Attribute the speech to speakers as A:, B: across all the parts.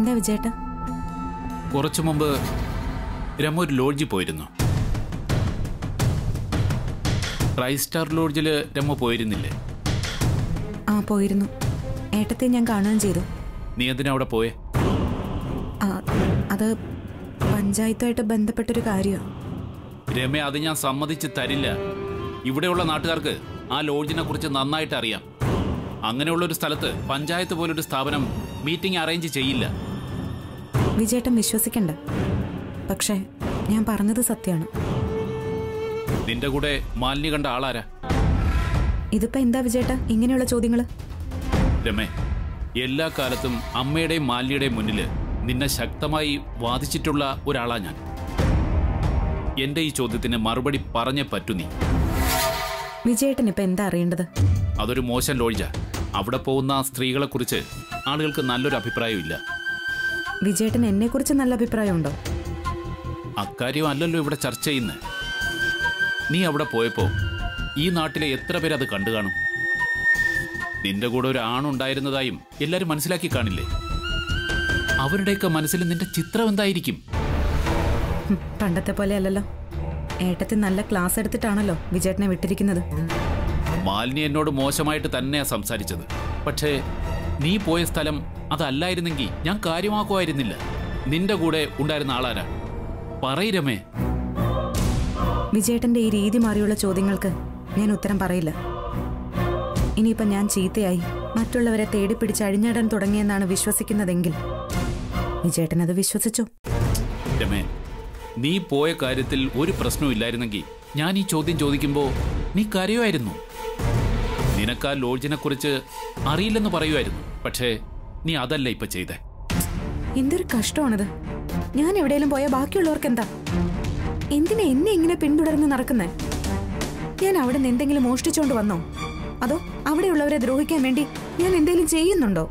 A: എന്താ വിജയേട്ട
B: കുറച്ചു മുമ്പ് രമ ഒരു ലോഡ്ജിൽ പോയിരുന്നു ഫൈവ് സ്റ്റാർ ലോഡ്ജിൽ രമ പോയിരുന്നില്ലേ
A: ആ പോയിരുന്നു ഏട്ടത്തെ ഞാൻ കാണുകയും ചെയ്തു
B: നീ എന്തിനാ അവിടെ പോയേ
A: ആ അത് പഞ്ചായത്തുമായിട്ട് ബന്ധപ്പെട്ടൊരു കാര്യമാണ്
B: രമ അത് ഞാൻ സമ്മതിച്ച് തരില്ല ഇവിടെയുള്ള നാട്ടുകാർക്ക് ആ ലോഡ്ജിനെ കുറിച്ച് നന്നായിട്ട് അറിയാം അങ്ങനെയുള്ള ഒരു സ്ഥലത്ത് പഞ്ചായത്ത് പോലൊരു സ്ഥാപനം മീറ്റിംഗ് അറേഞ്ച് ചെയ്യില്ല
A: വിജയേട്ടൻ വിശ്വസിക്കണ്ട പക്ഷേ ഞാൻ പറഞ്ഞത് സത്യമാണ്
B: നിന്റെ കൂടെ മാലിന്യ കണ്ട ആളാരാ
A: ഇതിപ്പോ എന്താ വിജയേട്ട ഇങ്ങനെയുള്ള ചോദ്യങ്ങൾ
B: രമേ എല്ലാ കാലത്തും അമ്മയുടെയും മാലിന്യയുടെയും മുന്നിൽ നിന്നെ ശക്തമായി വാദിച്ചിട്ടുള്ള ഒരാളാ ഞാൻ എന്റെ ഈ ചോദ്യത്തിന് മറുപടി പറഞ്ഞേ പറ്റൂ നീ
A: വിജയേട്ടൻ ഇപ്പൊ എന്താ അറിയേണ്ടത്
B: അതൊരു മോശം ലോഡ്ജാ അവിടെ പോകുന്ന സ്ത്രീകളെക്കുറിച്ച് ആളുകൾക്ക് നല്ലൊരു അഭിപ്രായമില്ല
A: വിജയേട്ടൻ എന്നെ കുറിച്ച് നല്ല അഭിപ്രായമുണ്ടോ
B: അക്കാര്യം അല്ലല്ലോ ഇവിടെ ചർച്ച ചെയ്യുന്നത് നീ അവിടെ പോയപ്പോ ഈ നാട്ടിലെ എത്ര പേര് അത് കണ്ടു കാണും നിന്റെ കൂടെ ഒരു ആണുണ്ടായിരുന്നതായും എല്ലാരും മനസ്സിലാക്കി കാണില്ലേ അവരുടെയൊക്കെ മനസ്സിൽ നിന്റെ ചിത്രം എന്തായിരിക്കും
A: ഹും, പണ്ടത്തെ പോലെ അല്ലല്ലോ ഏട്ടത്തിൽ നല്ല ക്ലാസ് എടുത്തിട്ടാണല്ലോ വിജയേട്ടനെ വിട്ടിരിക്കുന്നത്
B: മാലിനി എന്നോട് മോശമായിട്ട് തന്നെയാ സംസാരിച്ചത് പക്ഷേ നീ പോയ സ്ഥലം അതല്ലായിരുന്നെങ്കിൽ ഞാൻ കാര്യമാക്കുമായിരുന്നില്ല നിന്റെ കൂടെ ഉണ്ടായിരുന്ന ആളാരാ പറയിരമേ
A: വിജയേട്ടന്റെ ഈ രീതി മാറിയുള്ള ചോദ്യങ്ങൾക്ക് ഞാൻ ഉത്തരം പറയില്ല ഇനിയിപ്പം ഞാൻ ചീത്തയായി മറ്റുള്ളവരെ തേടി പിടിച്ച് അഴിഞ്ഞാടാൻ തുടങ്ങിയെന്നാണ് വിശ്വസിക്കുന്നതെങ്കിൽ വിജയേട്ടൻ അത് വിശ്വസിച്ചു
B: രമേ നീ പോയ കാര്യത്തിൽ ഒരു പ്രശ്നവും ഇല്ലായിരുന്നെങ്കിൽ ഞാൻ ഈ ചോദ്യം ചോദിക്കുമ്പോൾ നീ കരയുമായിരുന്നു നിനക്ക് ആ ലോഡ്ജിനെ കുറിച്ച് അറിയില്ലെന്ന് പറയുമായിരുന്നു പക്ഷേ നീ അതല്ല ഇപ്പൊ ചെയ്തേ
A: എന്തൊരു കഷ്ടമാണിത് ഞാൻ എവിടെയെങ്കിലും പോയാൽ ബാക്കിയുള്ളവർക്ക് എന്താ എന്തിനാ എന്നെ ഇങ്ങനെ പിന്തുടർന്ന് നടക്കുന്നേ ഞാൻ അവിടെ നിന്ന് എന്തെങ്കിലും മോഷ്ടിച്ചോണ്ട് വന്നോ അതോ അവിടെയുള്ളവരെ ദ്രോഹിക്കാൻ വേണ്ടി ഞാൻ എന്തെങ്കിലും ചെയ്യുന്നുണ്ടോ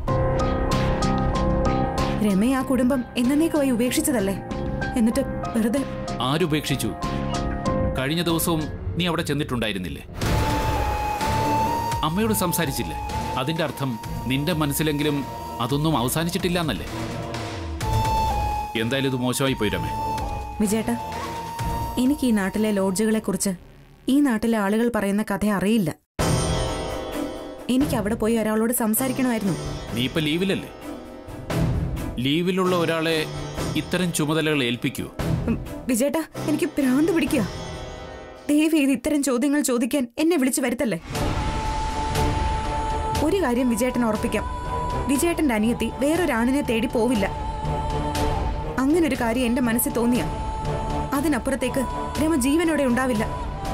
A: രമയെ ആ കുടുംബം എന്നേക്കുമായി ഉപേക്ഷിച്ചതല്ലേ എന്നിട്ട് വെറുതെ
B: ആരുപേക്ഷിച്ചു കഴിഞ്ഞ ദിവസവും നീ അവിടെ ചെന്നിട്ടുണ്ടായിരുന്നില്ലേ അമ്മയോട് സംസാരിച്ചില്ലേ അതിന്റെ അർത്ഥം നിന്റെ മനസ്സിലെങ്കിലും അതൊന്നും അവസാനിച്ചിട്ടില്ല എന്നല്ലേ എന്തായാലും ഇത് മോശമായി പോയി രമേ
A: വിജയേട്ടാ എനിക്ക് ഈ നാട്ടിലെ ലോഡ്ജുകളെ കുറിച്ച് ഈ നാട്ടിലെ ആളുകൾ പറയുന്ന കഥ അറിയില്ല എനിക്ക് അവിടെ പോയി ഒരാളോട് സംസാരിക്കണമായിരുന്നു
B: നീ ഇപ്പൊ ലീവിലല്ലേ ലീവിലുള്ള ഒരാളെ ഇത്തരം ചുമതലകൾ ഏൽപ്പിക്കൂ
A: ഉം, വിജയേട്ടാ എനിക്ക് ഭ്രാന്ത് പിടിക്കുക ദയവ് ചെയ്ത് ഇത്തരം ചോദ്യങ്ങൾ ചോദിക്കാൻ എന്നെ വിളിച്ചു വരുത്തല്ലേ ഒരു കാര്യം വിജയേട്ടൻ ഉറപ്പിക്കാം വിജയേട്ടന്റെ അനിയത്തി വേറൊരാണിനെ തേടി പോവില്ല അങ്ങനൊരു കാര്യം എന്റെ മനസ്സിൽ തോന്നിയ അതിനപ്പുറത്തേക്ക് രമ ജീവനോടെ ഉണ്ടാവില്ല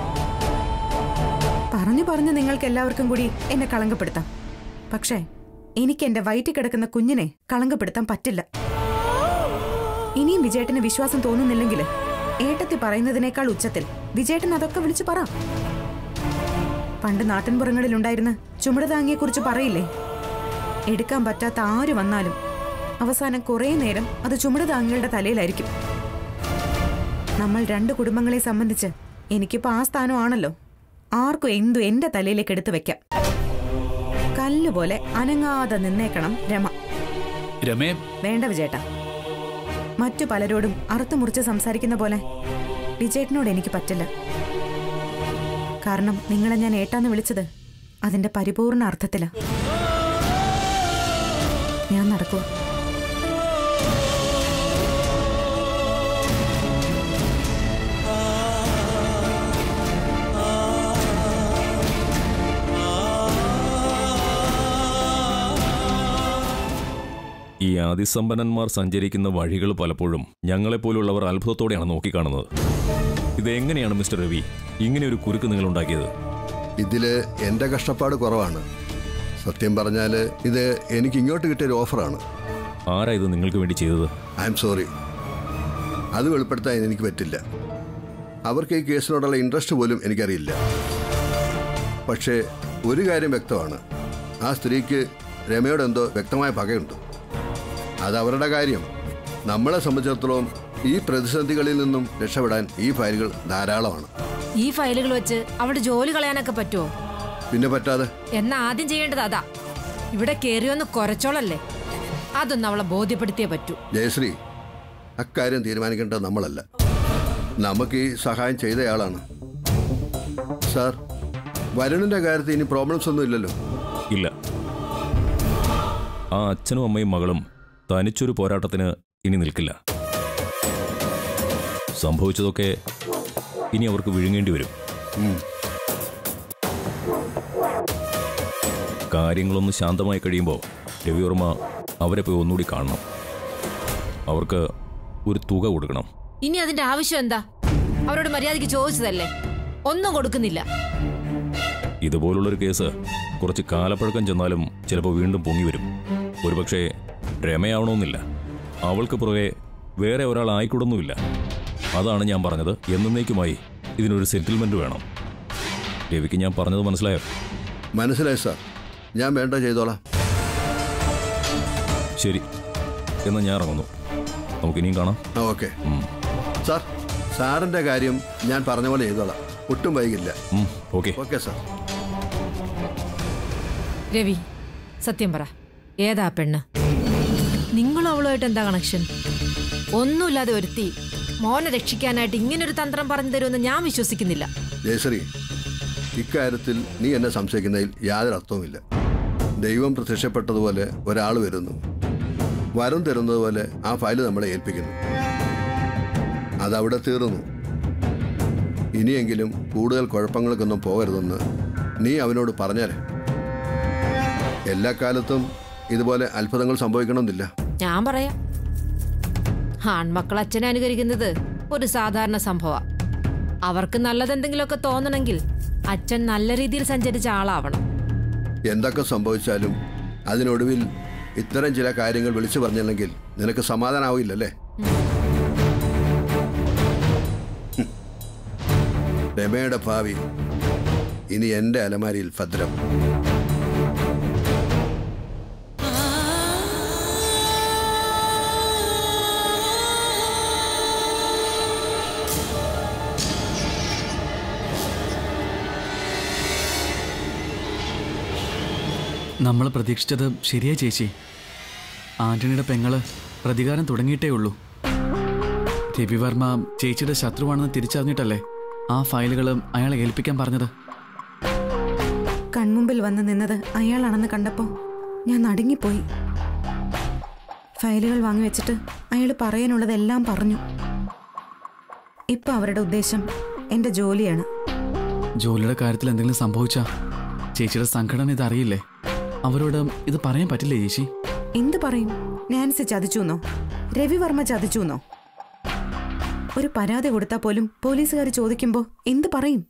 A: പറഞ്ഞു പറഞ്ഞു നിങ്ങൾക്ക് എല്ലാവർക്കും കൂടി എന്നെ കളങ്കപ്പെടുത്താം പക്ഷേ എനിക്ക് എന്റെ വയറ്റിൽ കിടക്കുന്ന കുഞ്ഞിനെ കളങ്കപ്പെടുത്താൻ പറ്റില്ല ഇനിയും വിജയേട്ടന് വിശ്വാസം തോന്നുന്നില്ലെങ്കിൽ ഏട്ടത്തി പറയുന്നതിനേക്കാൾ ഉച്ചത്തിൽ വിജയേട്ടൻ അതൊക്കെ വിളിച്ചു പറ പണ്ട് നാട്ടിൻപുറങ്ങളിലുണ്ടായിരുന്ന ചുമടുതാങ്ങിയെക്കുറിച്ച് പറയില്ലേ എടുക്കാൻ പറ്റാത്ത ആര് വന്നാലും അവസാനം കുറേ നേരം അത് ചുമടുതാങ്ങികളുടെ തലയിലായിരിക്കും നമ്മൾ രണ്ട് കുടുംബങ്ങളെ സംബന്ധിച്ച് എനിക്കിപ്പോൾ ആ സ്ഥാനമാണല്ലോ ആർക്കും എന്തു എന്റെ തലയിലേക്ക് എടുത്തു വെക്കാം കല്ലുപോലെ അനങ്ങാതെ നിന്നേക്കണം രമ
B: രമേ
A: വേണ്ട വിജയേട്ടാ മറ്റു പലരോടും അറുത്തു മുറിച്ച് സംസാരിക്കുന്ന പോലെ വിജയേട്ടനോട് എനിക്ക് പറ്റില്ല കാരണം നിങ്ങളെ ഞാൻ ഏട്ടാന്ന് വിളിച്ചത് അതിന്റെ പരിപൂർണ അർത്ഥത്തിലാ ഞാൻ നടക്കുക
C: ഈ അതിസമ്പന്നന്മാർ സഞ്ചരിക്കുന്ന വഴികൾ പലപ്പോഴും ഞങ്ങളെപ്പോലുള്ളവർ അത്ഭുതത്തോടെയാണ് നോക്കിക്കാണുന്നത് ഇത് എങ്ങനെയാണ് മിസ്റ്റർ രവി ഇങ്ങനെ ഒരു കുരുക്ക് നിങ്ങൾ ഉണ്ടാക്കിയത്
D: ഇതില് എൻ്റെ കഷ്ടപ്പാട് കുറവാണ് സത്യം പറഞ്ഞാൽ ഇത് എനിക്ക് ഇങ്ങോട്ട് കിട്ടിയൊരു ഓഫറാണ്
C: ആരാ ഇത് നിങ്ങൾക്ക് വേണ്ടി ചെയ്തത്
D: ഐ എം സോറി അത് വെളിപ്പെടുത്താൻ എനിക്ക് പറ്റില്ല അവർക്ക് ഈ കേസിനോടുള്ള ഇൻട്രസ്റ്റ് പോലും എനിക്കറിയില്ല പക്ഷേ ഒരു കാര്യം വ്യക്തമാണ് ആ സ്ത്രീക്ക് രമയോട് എന്തോ വ്യക്തമായ പകയുണ്ട് അത് അവരുടെ കാര്യം നമ്മളെ സംബന്ധിച്ചിടത്തോളം ഈ പ്രതിസന്ധികളിൽ നിന്നും രക്ഷപ്പെടാൻ ഈ ഫയലുകൾ ധാരാളമാണ്
E: ഈ ഫയലുകൾ വെച്ച് അവിടെ ജോലി കളയാനൊക്കെ പറ്റുമോ
D: പിന്നെ പറ്റാതെ
E: എന്നാ ആദ്യം ചെയ്യേണ്ടത് അതാ ഇവിടെ കേറിയൊന്ന് കുറച്ചോളല്ലേ അതൊന്നും അവളെ ബോധ്യപ്പെടുത്തിയേ പറ്റൂ
D: ജയശ്രീ അക്കാര്യം തീരുമാനിക്കേണ്ടത് നമ്മളല്ല നമുക്ക് ഈ സഹായം ചെയ്തയാളാണ് സാർ വരുണിന്റെ കാര്യത്തിൽ ഇനി പ്രോബ്ലംസ് ഒന്നും ഇല്ലല്ലോ
C: ഇല്ല ആ അച്ഛനും അമ്മയും മകളും തനിച്ചൊരു പോരാട്ടത്തിന് ഇനി നിൽക്കില്ല സംഭവിച്ചതൊക്കെ ഇനി അവർക്ക് വിഴുങ്ങേണ്ടി വരും
D: ഉം.
C: കാര്യങ്ങളൊന്ന് ശാന്തമായി കഴിയുമ്പോൾ രവിവർമ്മ അവരെ പോയി ഒന്നുകൂടി കാണണം അവർക്ക് ഒരു തുക കൊടുക്കണം
E: ഇനി അതിന്റെ ആവശ്യം എന്താ അവരോട് മര്യാദയ്ക്ക് ചോദിച്ചതല്ലേ ഒന്നും കൊടുക്കുന്നില്ല
C: ഇതുപോലുള്ളൊരു കേസ് കുറച്ച് കാലപ്പഴക്കം ചെന്നാലും ചിലപ്പോൾ വീണ്ടും പൊങ്ങി വരും ഒരുപക്ഷെ രമയാവണമെന്നില്ല അവൾക്ക് പുറകെ വേറെ ഒരാൾ ആയിക്കൂടൊന്നുമില്ല അതാണ് ഞാൻ പറഞ്ഞത് എന്നേക്കുമായി ഇതിനൊരു സെറ്റിൽമെന്റ് വേണം രവിക്ക് ഞാൻ പറഞ്ഞത് മനസ്സിലായോ
D: മനസ്സിലായി സാർ ഞാൻ വേണ്ട ചെയ്തോളാം
C: ശരി എന്നാൽ ഞാൻ ഇറങ്ങുന്നു നമുക്കിനിയും കാണാം
D: ആ ഓക്കെ സാർ സാറിൻ്റെ കാര്യം ഞാൻ പറഞ്ഞ പോലെ ചെയ്തോളാം ഒട്ടും വൈകില്ല
C: ഉം, ഓക്കെ
D: ഓക്കെ സാർ
E: രവി സത്യം പറ ഏതാ ആ പെണ്ണ് നിങ്ങളും അവളുമായിട്ട് എന്താ കണക്ഷൻ ഒന്നുമില്ലാതെ ഒരുത്തി മോനെ രക്ഷിക്കാനായിട്ട് ഇങ്ങനൊരു തന്ത്രം പറഞ്ഞു തരുമെന്ന് ഞാൻ വിശ്വസിക്കുന്നില്ല
D: ജയശ്രീ ഇക്കാര്യത്തിൽ നീ എന്നെ സംശയിക്കുന്നതിൽ യാതൊരു അർത്ഥവുമില്ല ദൈവം പ്രത്യക്ഷപ്പെട്ടതുപോലെ ഒരാൾ വരുന്നു വരം തരുന്നത് പോലെ ആ ഫയല് നമ്മളെ ഏൽപ്പിക്കുന്നു അതവിടെ തീർന്നു ഇനിയെങ്കിലും കൂടുതൽ കുഴപ്പങ്ങൾക്കൊന്നും പോകരുതെന്ന് നീ അവനോട് പറഞ്ഞേരെ എല്ലാ കാലത്തും ഇതുപോലെ അത്ഭുതങ്ങൾ സംഭവിക്കണമെന്നില്ല
E: ഞാൻ പറയാം ആൺമക്കൾ അച്ഛനെ അനുകരിക്കുന്നത് ഒരു സാധാരണ സംഭവ അവർക്ക് നല്ലതെന്തെങ്കിലുമൊക്കെ തോന്നണമെങ്കിൽ അച്ഛൻ നല്ല രീതിയിൽ സഞ്ചരിച്ച ആളാവണം
D: എന്തൊക്കെ സംഭവിച്ചാലും അതിനൊടുവിൽ ഇത്തരം ചില കാര്യങ്ങൾ വിളിച്ചു പറഞ്ഞില്ലെങ്കിൽ നിനക്ക് സമാധാനാവില്ലല്ലേ ഹും. രമയുടെ ഭാവി ഇനി എൻ്റെ അലമാരിയിൽ ഭദ്രം
F: നമ്മൾ പ്രതീക്ഷിച്ചത് ശരിയാ ചേച്ചി ആന്റണിയുടെ പെങ്ങള് പ്രതികാരം തുടങ്ങിയിട്ടേ ഉള്ളൂ രവിവർമ്മ ചേച്ചിയുടെ ശത്രുവാണെന്ന് തിരിച്ചറിഞ്ഞിട്ടല്ലേ ആ ഫയലുകൾ അയാളെ ഏൽപ്പിക്കാൻ പറഞ്ഞത്
A: കൺമുമ്പിൽ വന്ന് നിന്നത് അയാളാണെന്ന് കണ്ടപ്പോൾ ഞാൻ നടുങ്ങിപ്പോയി ഫയലുകൾ വാങ്ങിവെച്ചിട്ട് അയാൾ പറയാനുള്ളതെല്ലാം പറഞ്ഞു ഇപ്പൊ അവരുടെ ഉദ്ദേശം എന്റെ ജോലിയാണ്
F: ജോലിയുടെ കാര്യത്തിൽ എന്തെങ്കിലും സംഭവിച്ചാ ചേച്ചിയുടെ സംഘടന ഇത് അറിയില്ലേ അവരോട് ഇത് പറയാൻ പറ്റില്ലേ ചേച്ചി
A: എന്ത് പറയും നാൻസി ചതിച്ചുന്നോ രവിവർമ്മ ചതിച്ചുന്നോ ഒരു പരാതി കൊടുത്താൽ പോലും പോലീസുകാർ ചോദിക്കുമ്പോൾ എന്ത് പറയും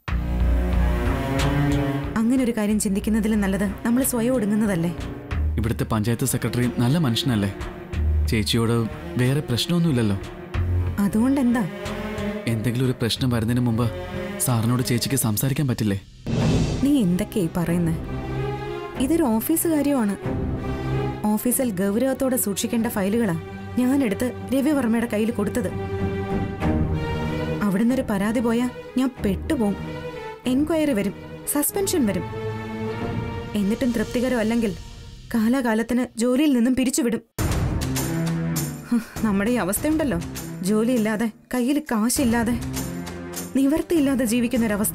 A: അങ്ങനെ ഒരു കാര്യം ചിന്തിക്കുന്നതിലും നല്ലത് നമ്മൾ സ്വയം ഒടുങ്ങുന്നതല്ലേ
F: ഇവിടുത്തെ പഞ്ചായത്ത് സെക്രട്ടറി നല്ല മനുഷ്യനല്ലേ ചേച്ചിയോട് വേറെ പ്രശ്നമൊന്നുമില്ലല്ലോ
A: അതുകൊണ്ട് എന്താ
F: എന്തെങ്കിലും ഒരു പ്രശ്നം വരുന്നതിന് മുമ്പ് സാറിനോട് ചേച്ചിക്ക് സംസാരിക്കാൻ പറ്റില്ലേ
A: നീ എന്തൊക്കെയായി പറയുന്നത് ഇതൊരു ഓഫീസ് കാര്യമാണ് ഓഫീസിൽ ഗൗരവത്തോടെ സൂക്ഷിക്കേണ്ട ഫയലുകളാ ഞാനെടുത്ത് രവിവർമ്മയുടെ കയ്യിൽ കൊടുത്തത് അവിടുന്ന് ഒരു പരാതി പോയാ ഞാൻ പെട്ടുപോകും എൻക്വയറി വരും സസ്പെൻഷൻ വരും എന്നിട്ടും തൃപ്തികരം അല്ലെങ്കിൽ കാലാകാലത്തിന് ജോലിയിൽ നിന്നും പിരിച്ചുവിടും ഹ്, നമ്മുടെ ഈ അവസ്ഥയുണ്ടല്ലോ ജോലിയില്ലാതെ കയ്യിൽ കാശില്ലാതെ നിവർത്തിയില്ലാതെ ജീവിക്കുന്നൊരവസ്ഥ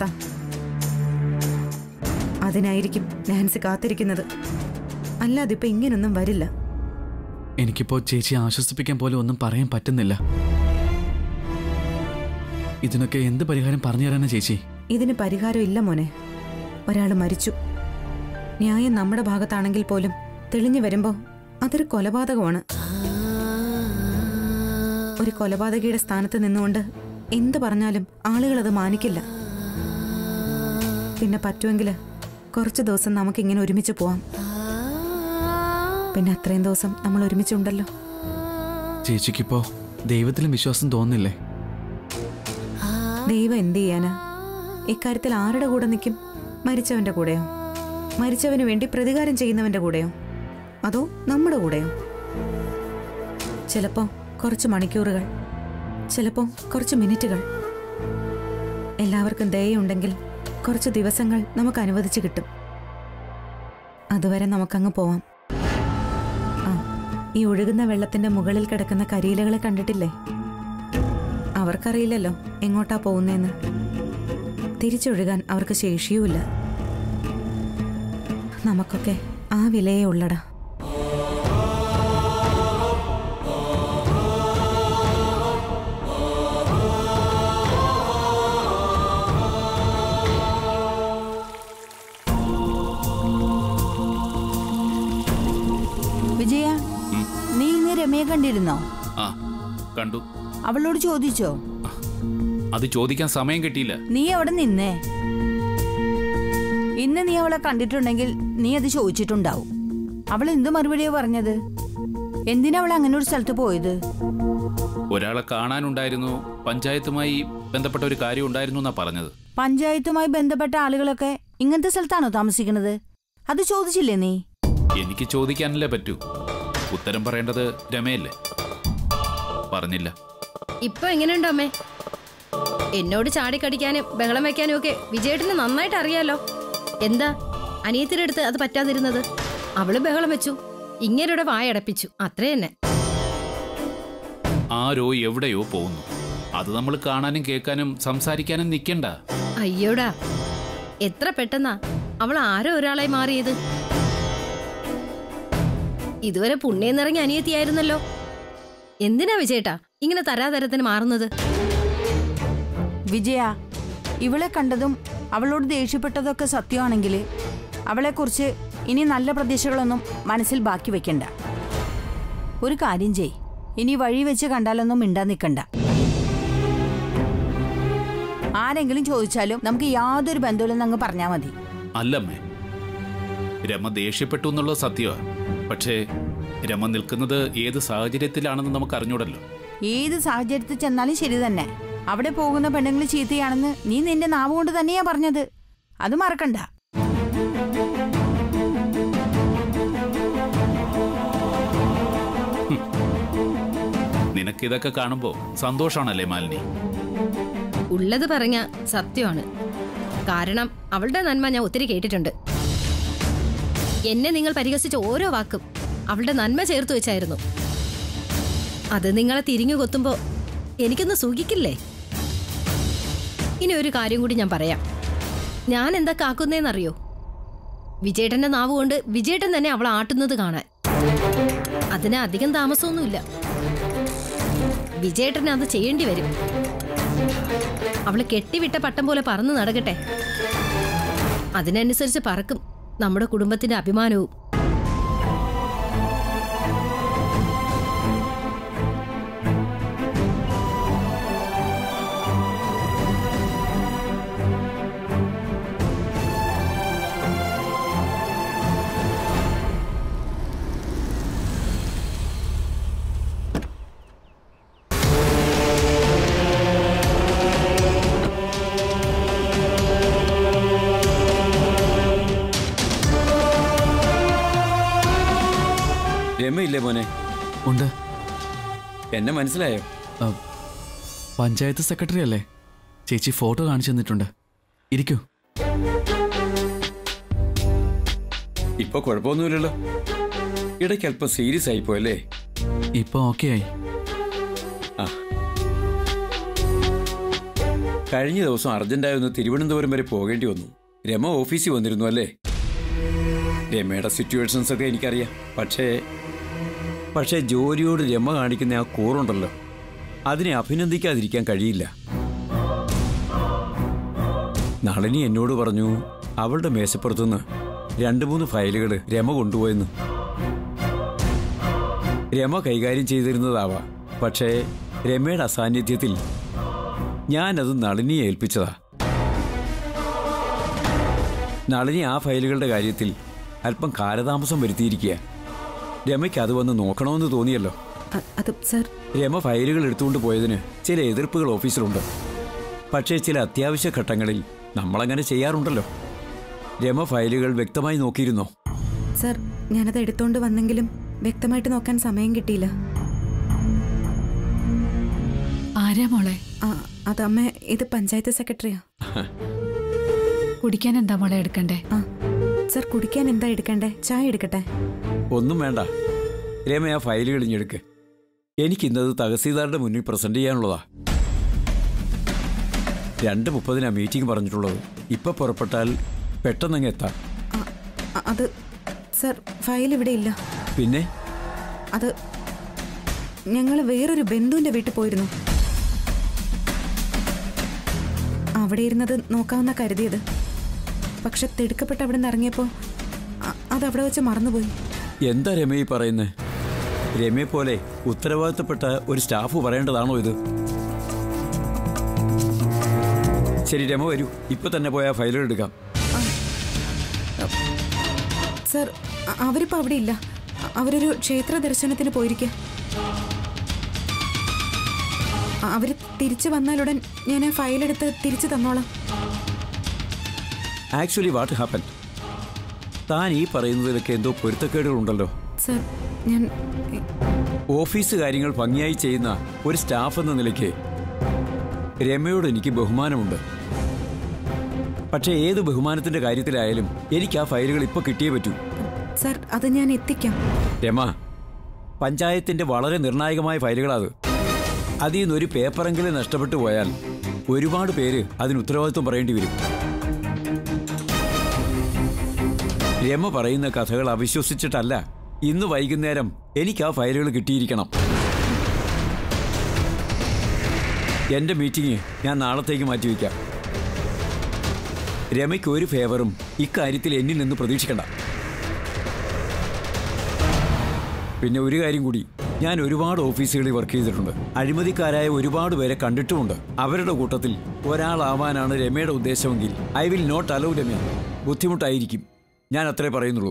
A: അതിനായിരിക്കും നാൻസി കാത്തിരിക്കുന്നത് അല്ലാതെ ഇപ്പൊ ഇങ്ങനൊന്നും വരില്ല
F: എനിക്കിപ്പോ ചേച്ചിയെ ആശ്വസിപ്പിക്കാൻ പോലും ഒന്നും പറയാൻ പറ്റുന്നില്ല ഇതിനൊക്കെ എന്ത് പരിഹാരം പറഞ്ഞു തരാനാ ചേച്ചി
A: ഇതിന് പരിഹാരം ഇല്ല മോനെ ഒരാൾ മരിച്ചു ന്യായം നമ്മുടെ ഭാഗത്താണെങ്കിൽ പോലും തെളിഞ്ഞു വരുമ്പോ അതൊരു കൊലപാതകമാണ് ഒരു കൊലപാതകിയുടെ സ്ഥാനത്ത് നിന്നുകൊണ്ട് എന്ത് പറഞ്ഞാലും ആളുകൾ അത് മാനിക്കില്ല പിന്നെ പറ്റുമെങ്കിൽ കുറച്ച് ദിവസം നമുക്കിങ്ങനെ ഒരുമിച്ച് പോവാം പിന്നെ അത്രയും ദിവസം നമ്മൾ ഒരുമിച്ചുണ്ടല്ലോ
F: ചേച്ചിക്കിപ്പോ ദൈവത്തിലും വിശ്വാസം തോന്നുന്നില്ലേ
A: ദൈവം എന്ത് ചെയ്യാനാ ഇക്കാര്യത്തിൽ ആരുടെ കൂടെ നിൽക്കും മരിച്ചവന്റെ കൂടെയോ മരിച്ചവന് വേണ്ടി പ്രതികാരം ചെയ്യുന്നവന്റെ കൂടെയോ അതോ നമ്മുടെ കൂടെയോ ചിലപ്പോ കുറച്ച് മണിക്കൂറുകൾ ചിലപ്പോ കുറച്ച് മിനിറ്റുകൾ എല്ലാവർക്കും ദയുണ്ടെങ്കിൽ കുറച്ച് ദിവസങ്ങൾ നമുക്ക് അനുവദിച്ച് കിട്ടും അതുവരെ നമുക്കങ്ങ് പോവാം ആ ഈ ഒഴുകുന്ന വെള്ളത്തിന്റെ മുകളിൽ കിടക്കുന്ന കരിയിലകളെ കണ്ടിട്ടില്ലേ അവർക്കറിയില്ലല്ലോ എങ്ങോട്ടാ പോകുന്നതെന്ന് തിരിച്ചൊഴുകാൻ അവർക്ക് ശേഷിയുമില്ല നമുക്കൊക്കെ ആ വിലയേ ഉള്ളടാ
G: വിജയ നീ ഇന്ന് രമയെ കണ്ടിരുന്നോ
B: ആ കണ്ടു
G: അവളോട് ചോദിച്ചോ
B: അത് ചോദിക്കാൻ സമയം കിട്ടിയില്ല
G: നീ അവിടെ നിന്നേ ഇന്ന് നീ അവളെ കണ്ടിട്ടുണ്ടെങ്കിൽ നീ അത് ചോദിച്ചിട്ടുണ്ടാവും അവൾ എന്ത് മറുപടിയാ പറഞ്ഞത് എന്തിനാ അവൾ അങ്ങനെ ഒരു സ്ഥലത്ത് പോയത്
B: ഒരാളെ കാണാനുണ്ടായിരുന്നു പഞ്ചായത്തുമായി ബന്ധപ്പെട്ട ഒരു കാര്യം ഉണ്ടായിരുന്നു എന്നാ പറഞ്ഞത്
G: പഞ്ചായത്തുമായി ബന്ധപ്പെട്ട ആളുകളൊക്കെ ഇങ്ങനത്തെ സ്ഥലത്താണോ താമസിക്കുന്നത് അത് ചോദിച്ചില്ലേ നീ
B: എനിക്ക് ചോദിക്കാനല്ലേ പറ്റൂ ഉത്തരം പറയേണ്ടത് രമയല്ലേ പറഞ്ഞില്ല
H: ഇപ്പൊ എങ്ങനെയുണ്ടോ അമ്മേ എന്നോട് ചാടിക്കടിക്കാനും ബഹളം വെക്കാനും ഒക്കെ വിജയേട്ടന് നന്നായിട്ട് അറിയാലോ എന്താ അനിയത്തിന്റെ അടുത്ത് അത് പറ്റാതിരുന്നത് അവള് ബഹളം വെച്ചു ഇങ്ങരുടെ വായടപ്പിച്ചു അത്രേ തന്നെ
B: ആരോ എവിടെയോ പോകുന്നു അത് നമ്മൾ കാണാനും കേൾക്കാനും സംസാരിക്കാനും നിൽക്കണ്ട
H: അയ്യോടാ എത്ര പെട്ടെന്നാ അവൾ ആരോ ഒരാളായി മാറിയത് ഇതുവരെ പുണ്യം നിറഞ്ഞ അനിയത്തിയായിരുന്നല്ലോ എന്തിനാ വിജയേട്ടാ ഇങ്ങനെ തരാതരത്തിന് മാറുന്നത്
G: വിജയ ഇവളെ കണ്ടതും അവളോട് ദേഷ്യപ്പെട്ടതൊക്കെ സത്യമാണെങ്കിൽ അവളെക്കുറിച്ച് ഇനി നല്ല പ്രതീക്ഷകളൊന്നും മനസ്സിൽ ബാക്കി വെക്കണ്ട ഒരു കാര്യം ചെയ് ഇനി വഴി വെച്ച് കണ്ടാലൊന്നും മിണ്ടാൻ നിൽക്കണ്ട ആരെങ്കിലും ചോദിച്ചാലും നമുക്ക് യാതൊരു ബന്ധമില്ലെന്ന് അങ്ങ് പറഞ്ഞാൽ മതി
B: അല്ലമ്മേ രമ ദേഷ്യപ്പെട്ടു എന്നുള്ളത് സത്യമാ പക്ഷേ രമ നിൽക്കുന്നത് ഏത് സാഹചര്യത്തിലാണെന്ന് നമുക്ക് അറിഞ്ഞൂടല്ലോ
G: ഏത് സാഹചര്യത്തിൽ ചെന്നാലും ശരി തന്നെ അവിടെ പോകുന്ന പെണ്ണുങ്ങൾ ചീത്തയാണെന്ന് നീ നിന്റെ നാവ് കൊണ്ട് തന്നെയാ പറഞ്ഞത് അത് മറക്കണ്ട
B: നിനക്കിതൊക്കെ കാണുമ്പോ സന്തോഷാണല്ലേ മാലിനി
H: ഉള്ളത് പറഞ്ഞ സത്യമാണ് കാരണം അവളുടെ നന്മ ഞാൻ ഒത്തിരി കേട്ടിട്ടുണ്ട് എന്നെ നിങ്ങൾ പരിഹസിച്ച ഓരോ വാക്കും അവളുടെ നന്മ ചേർത്ത് വെച്ചായിരുന്നു അത് നിങ്ങളെ തിരിഞ്ഞു കൊത്തുമ്പോ എനിക്കൊന്ന് സുഖിക്കില്ലേ ഇനി ഒരു കാര്യം കൂടി ഞാൻ പറയാം ഞാൻ എന്താ കാക്കുന്നേന്നറിയോ വിജയേട്ടന്റെ നാവ് കൊണ്ട് വിജയേട്ടൻ തന്നെ അവളെ ആട്ടുന്നത് കാണാൻ അതിന് അധികം താമസമൊന്നുമില്ല വിജയേട്ടന് അത് ചെയ്യേണ്ടി വരും അവള് കെട്ടിവിട്ട പട്ടം പോലെ പറന്ന് നടക്കട്ടെ അതിനനുസരിച്ച് പറക്കും നമ്മുടെ കുടുംബത്തിന്റെ അഭിമാനവും
I: രമയില്ലേ മോനെ
F: ഉണ്ട്
I: എന്നെ മനസ്സിലായോ
F: ആ, പഞ്ചായത്ത് സെക്രട്ടറി അല്ലേ ചേച്ചി ഫോട്ടോ കാണിച്ചു തന്നിട്ടുണ്ട് ഇരിക്കൂ
I: ഇപ്പൊ കുഴപ്പമൊന്നുമില്ലല്ലോ ഇടയ്ക്ക് അല്പം സീരിയസ് ആയിപ്പോയല്ലേ
F: ഇപ്പൊ ഓക്കെ ആയി
I: ആ കഴിഞ്ഞ ദിവസം അർജന്റായി ഒന്ന് തിരുവനന്തപുരം വരെ പോകേണ്ടി വന്നു രമ ഓഫീസിൽ വന്നിരുന്നു അല്ലേ രമയുടെ സിറ്റുവേഷൻസ് ഒക്കെ എനിക്കറിയാം പക്ഷേ പക്ഷേ ജോലിയോട് രമ കാണിക്കുന്ന ആ കൂറുണ്ടല്ലോ അതിനെ അഭിനന്ദിക്കാതിരിക്കാൻ കഴിയില്ല നളിനി എന്നോട് പറഞ്ഞു അവളുടെ മേശപ്പുറത്തുനിന്ന് രണ്ട് മൂന്ന് ഫയലുകൾ രമ കൊണ്ടുപോയെന്ന് രമ കൈകാര്യം ചെയ്തിരുന്നതാവാം പക്ഷേ രമയുടെ അസാന്നിധ്യത്തിൽ ഞാനത് നളിനിയെ ഏൽപ്പിച്ചതാ നളിനി ആ ഫയലുകളുടെ കാര്യത്തിൽ അല്പം കാലതാമസം വരുത്തിയിരിക്കുക രമയ്ക്ക് അത് വന്ന് നോക്കണമെന്ന് തോന്നിയല്ലോ
A: അ- അത് സർ
I: രമ ഫയലുകൾ എടുത്തുകൊണ്ട് പോയതിന് ചില എതിർപ്പുകൾ ഓഫീസിലുണ്ട് പക്ഷേ ചില അത്യാവശ്യ ഘട്ടങ്ങളിൽ നമ്മളങ്ങനെ ചെയ്യാറുണ്ടല്ലോ രമ ഫയലുകൾ വ്യക്തമായി നോക്കിയിരുന്നോ
A: സർ ഞാനത് എടുത്തോണ്ട് വന്നെങ്കിലും വ്യക്തമായിട്ട് നോക്കാൻ സമയം കിട്ടിയില്ല
J: ആരാ മോളെ
A: ആ അത് അമ്മ ഇത് പഞ്ചായത്ത് സെക്രട്ടറിയാ
J: കുടിക്കാൻ എന്താ മോളെ എടുക്കണ്ടേ
A: ആ സർ കുടിക്കാൻ എന്താ എടുക്കണ്ടേ ചായ എടുക്കട്ടെ
I: ഒന്നും വേണ്ട രമ ആ ഫയലുകൾ ഇഞ്ഞെടുക്ക് എനിക്കിന്നത് തഹസീൽദാരുടെ മുന്നിൽ പ്രസന്റ് ചെയ്യാനുള്ളതാ രണ്ട് മുപ്പതിനാ മീറ്റിംഗ് പറഞ്ഞിട്ടുള്ളത് ഇപ്പൊ പുറപ്പെട്ടാൽ പെട്ടെന്നങ്ങ് എത്താം
A: അ- അ- അത് സർ ഫയൽ ഇവിടെ ഇല്ല
I: പിന്നെ
A: അത് ഞങ്ങൾ വേറൊരു ബന്ധുവിന്റെ വീട്ടിൽ പോയിരുന്നു അവിടെ ഇരുന്നത് നോക്കാവുന്ന കരുതിയത് പക്ഷെ തിടുക്കപ്പെട്ട് അവിടെ നിന്ന് ഇറങ്ങിയപ്പോൾ അ- അത് അവിടെ വെച്ച് മറന്നുപോയി
I: എന്താ രമ ഈ പറയുന്നത് രമയെ പോലെ ഉത്തരവാദിത്തപ്പെട്ട ഒരു സ്റ്റാഫ് പറയേണ്ടതാണോ ഇത് ശരി രമ വരൂ ഇപ്പൊ തന്നെ പോയാൽ ഫയലുകൾ എടുക്കാം
A: സർ അ- അവരിപ്പോ അവിടെ ഇല്ല അ- അവരൊരു ക്ഷേത്ര ദർശനത്തിന് പോയിരിക്കെ അ- അവര് തിരിച്ചു വന്നാലുടൻ ഞാൻ ആ ഫയലെടുത്ത് തിരിച്ചു തന്നോളാം
I: ആക്ച്വലി വാട്ട് ഹാപ്പൻ താൻ ഈ പറയുന്നതിലൊക്കെ എന്തോ പൊരുത്തക്കേടുകളുണ്ടല്ലോ
A: സർ ഞാൻ
I: ഓഫീസ് കാര്യങ്ങൾ ഭംഗിയായി ചെയ്യുന്ന ഒരു സ്റ്റാഫ് എന്ന നിലയ്ക്ക് രമയോട് എനിക്ക് ബഹുമാനമുണ്ട് പക്ഷേ ഏത് ബഹുമാനത്തിന്റെ കാര്യത്തിലായാലും എനിക്ക് ആ ഫയലുകൾ ഇപ്പൊ കിട്ടിയേ പറ്റൂ
A: സർ അത് ഞാൻ എത്തിക്കാം
I: രമ പഞ്ചായത്തിന്റെ വളരെ നിർണായകമായ ഫയലുകളാത് അതിൽ നിന്ന് ഒരു പേപ്പറെങ്കിലും നഷ്ടപ്പെട്ടു പോയാൽ ഒരുപാട് പേര് അതിന് ഉത്തരവാദിത്വം പറയേണ്ടി വരും രമ പറയുന്ന കഥകൾ അവിശ്വസിച്ചിട്ടല്ല ഇന്ന് വൈകുന്നേരം എനിക്ക് ആ ഫയലുകൾ കിട്ടിയിരിക്കണം എന്റെ മീറ്റിംഗ് ഞാൻ നാളത്തേക്ക് മാറ്റിവെക്കാം രമയ്ക്ക് ഒരു ഫേവറും ഇക്കാര്യത്തിൽ എന്നിൽ നിന്ന് പ്രതീക്ഷിക്കണ്ട പിന്നെ ഒരു കാര്യം കൂടി ഞാൻ ഒരുപാട് ഓഫീസുകളിൽ വർക്ക് ചെയ്തിട്ടുണ്ട് അഴിമതിക്കാരായ ഒരുപാട് പേരെ കണ്ടിട്ടുമുണ്ട് അവരുടെ കൂട്ടത്തിൽ ഒരാളാവാനാണ് രമയുടെ ഉദ്ദേശമെങ്കിൽ I will not allow Rama ബുദ്ധിമുട്ടായിരിക്കും ഞാൻ അത്രേ പറയുന്നുള്ളൂ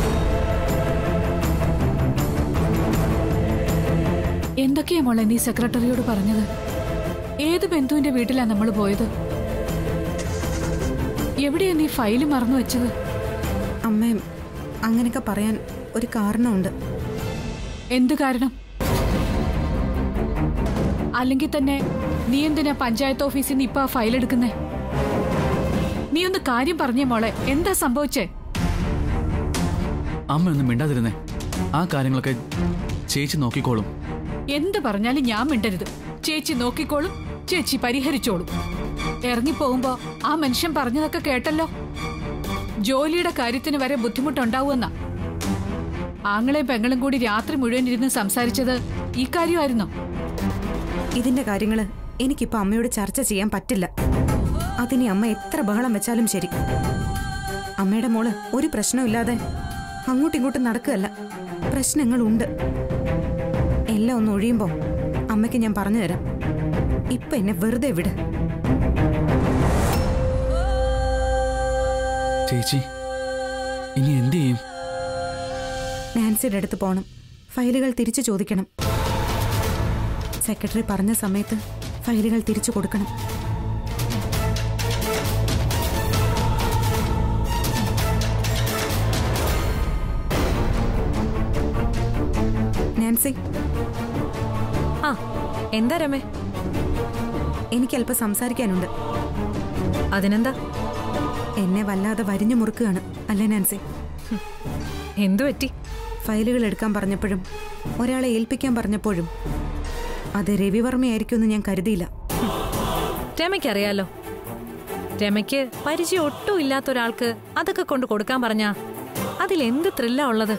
J: എന്തൊക്കെയാ മോളെ നീ സെക്രട്ടറിയോട് പറഞ്ഞത് ഏത് ബന്ധുവിന്റെ വീട്ടിലാ നമ്മൾ പോയത് എവിടെയാ നീ ഫയല് മറന്നു വെച്ചത്
A: അമ്മേ അങ്ങനെയൊക്കെ പറയാൻ ഒരു കാരണമുണ്ട്
J: എന്ത് കാരണം അല്ലെങ്കിൽ തന്നെ നീ എന്തിനാ പഞ്ചായത്ത് ഓഫീസിൽ നിന്ന് ഇപ്പൊ ആ ഫയൽ എടുക്കുന്നേ നീ ഒന്ന് കാര്യം പറഞ്ഞേ മോളെ എന്താ സംഭവിച്ചേ
F: അമ്മ ഒന്നും മിണ്ടാതിരുന്നേ ആ കാര്യങ്ങളൊക്കെ ചേച്ചി നോക്കിക്കോളും
J: എന്ത് പറഞ്ഞാലും ഞാൻ മിണ്ടരുത് ചേച്ചി നോക്കിക്കോളും ചേച്ചി പരിഹരിച്ചോളും ഇറങ്ങിപ്പോകുമ്പോ ആ മനുഷ്യൻ പറഞ്ഞതൊക്കെ കേട്ടല്ലോ ജോലിയുടെ കാര്യത്തിന് വരെ ബുദ്ധിമുട്ടുണ്ടാവുമെന്നാ ആങ്ങളെയും പെങ്ങളും കൂടി രാത്രി മുഴുവൻ ഇരുന്ന് സംസാരിച്ചത് ഈ കാര്യമായിരുന്നോ
A: ഇതിന്റെ കാര്യങ്ങള് എനിക്കിപ്പോ അമ്മയോട് ചർച്ച ചെയ്യാൻ പറ്റില്ല അതിനി അമ്മ എത്ര ബഹളം വെച്ചാലും ശരി അമ്മയുടെ മോള് ഒരു പ്രശ്നമില്ലാതെ അങ്ങോട്ടും ഇങ്ങോട്ടും നടക്കുകയല്ല പ്രശ്നങ്ങളുണ്ട് എല്ലാം ഒന്ന് ഒഴിയുമ്പോ അമ്മയ്ക്ക് ഞാൻ പറഞ്ഞു തരാം ഇപ്പൊ എന്നെ വെറുതെ വിട്
F: ചേച്ചി ഇനി എന്ത് ചെയ്യും
A: നാൻസിയുടെ അടുത്ത് പോണം ഫയലുകൾ തിരിച്ചു ചോദിക്കണം സെക്രട്ടറി പറഞ്ഞ സമയത്ത് ഫയലുകൾ തിരിച്ചു കൊടുക്കണം നാൻസി
E: ആ എന്താ രമേ
A: എനിക്ക് അല്പം സംസാരിക്കാനുണ്ട്
E: അതിനെന്താ
A: എന്നെ വല്ലാതെ വരിഞ്ഞു മുറുക്കുകയാണ് അല്ലേ നാൻസി
E: എന്തു പറ്റി
A: ഫയലുകൾ എടുക്കാൻ പറഞ്ഞപ്പോഴും ഒരാളെ ഏൽപ്പിക്കാൻ പറഞ്ഞപ്പോഴും അത് രവിവർമ്മയായിരിക്കുമെന്ന് ഞാൻ കരുതിയില്ല
E: രമയ്ക്കറിയാലോ രമയ്ക്ക് പരിചയം ഒട്ടും ഇല്ലാത്ത ഒരാൾക്ക് അതൊക്കെ കൊണ്ട് കൊടുക്കാൻ പറഞ്ഞാ അതിലെന്ത് ത്രില്ലാ ഉള്ളത്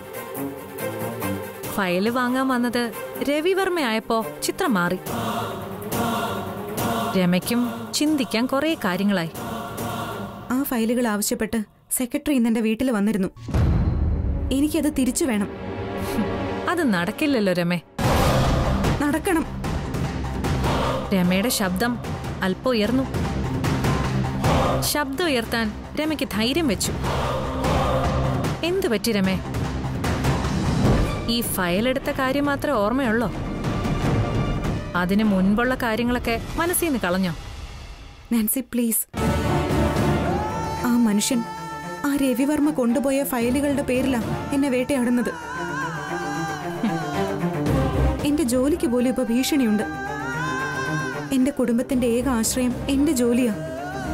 E: ഫയല് വാങ്ങാൻ വന്നത് രവിവർമ്മയായപ്പോ ചിത്രം മാറി രമയ്ക്കും ചിന്തിക്കാൻ കുറേ കാര്യങ്ങളായി
A: ആ ഫയലുകൾ ആവശ്യപ്പെട്ട് സെക്രട്ടറി ഇന്ന് എന്റെ വീട്ടിൽ വന്നിരുന്നു എനിക്കത് തിരിച്ചു വേണം
E: അത് നടക്കില്ലല്ലോ രമേ
A: നടക്കണം
E: രമയുടെ ശബ്ദം അല്പം ഉയർന്നു ശബ്ദം ഉയർത്താൻ രമയ്ക്ക് ധൈര്യം വെച്ചു എന്തു പറ്റി രമേ ഈ ഫയൽ എടുത്ത കാര്യം മാത്രമേ ഓർമ്മയുള്ളോ അതിനു മുൻപുള്ള കാര്യങ്ങളൊക്കെ മനസ്സിൽ നിന്ന് കളഞ്ഞോ
A: നാൻസി പ്ലീസ് ആ മനുഷ്യൻ ആ രവിവർമ്മ കൊണ്ടുപോയ ഫയലുകളുടെ പേരിലാ എന്നെ വേട്ടയാടുന്നത് ഹും. എന്റെ ജോലിക്ക് പോലും ഇപ്പൊ ഭീഷണിയുണ്ട് എന്റെ കുടുംബത്തിന്റെ ഏക ആശ്രയം എന്റെ ജോലിയാ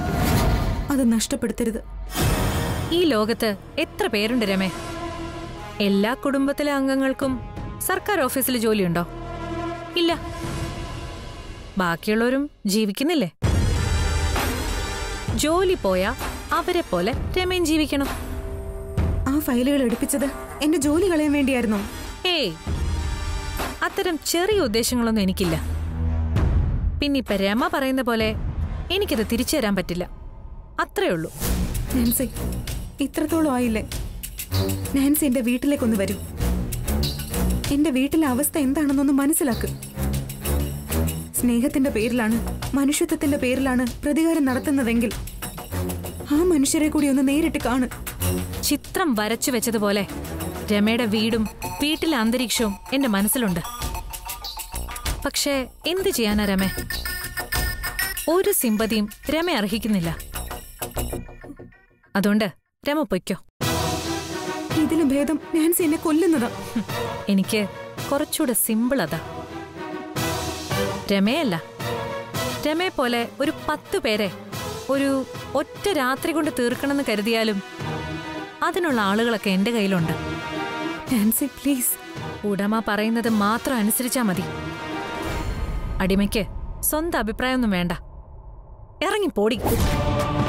A: അത് നഷ്ടപ്പെടുത്തരുത്
E: ഈ ലോകത്ത് എത്ര പേരുണ്ട് രമേ എല്ലാ കുടുംബത്തിലെ അംഗങ്ങൾക്കും സർക്കാർ ഓഫീസിൽ ജോലിയുണ്ടോ ഇല്ല ബാക്കിയുള്ളവരും ജീവിക്കുന്നില്ലേ ജോലി പോയാ അവരെ പോലെ രമേൻ ജീവിക്കണം
A: ആ ഫയലുകൾ എടുപ്പിച്ചത് എന്റെ ജോലി കളയാൻ വേണ്ടിയായിരുന്നോ
E: ഏയ് അത്തരം ചെറിയ ഉദ്ദേശങ്ങളൊന്നും എനിക്കില്ല പിന്നിപ്പ രമ പറയുന്ന പോലെ എനിക്കത് തിരിച്ചു തരാൻ പറ്റില്ല അത്രേ ഉള്ളൂ
A: നാൻസി ഇത്രത്തോളം ആയില്ലേ നാൻസി എന്റെ വീട്ടിലേക്കൊന്ന് വരൂ എന്റെ വീട്ടിലെ അവസ്ഥ എന്താണെന്നൊന്ന് മനസ്സിലാക്ക് സ്നേഹത്തിന്റെ പേരിലാണ് മനുഷ്യത്വത്തിന്റെ പേരിലാണ് പ്രതികാരം നടത്തുന്നതെങ്കിൽ ആ മനുഷ്യരെ കൂടി ഒന്ന് നേരിട്ട് കാണ്
E: ചിത്രം വരച്ചു വെച്ചതുപോലെ രമയുടെ വീടും വീട്ടിലെ അന്തരീക്ഷവും എന്റെ മനസ്സിലുണ്ട് പക്ഷേ എന്ത് ചെയ്യാനാ രമേ ഒരു സിമ്പതിയും രമ അർഹിക്കുന്നില്ല അതുകൊണ്ട് രമ പൊയ്ക്കോ
A: ഇതിലും ഭേദം നാൻസി എന്നെ കൊല്ലുന്നതാ
E: ഹും, എനിക്ക് കുറച്ചുകൂടെ സിമ്പിൾ അതാ രമയല്ല രമയെ പോലെ ഒരു പത്ത് പേരെ ഒരു ഒറ്റ രാത്രി കൊണ്ട് തീർക്കണമെന്ന് കരുതിയാലും അതിനുള്ള ആളുകളൊക്കെ എന്റെ കയ്യിലുണ്ട്
A: നാൻസി പ്ലീസ്
E: ഉടമ പറയുന്നത് മാത്രം അനുസരിച്ചാ മതി അടിമയ്ക്ക് സ്വന്തം അഭിപ്രായമൊന്നും വേണ്ട ഇറങ്ങി പോടി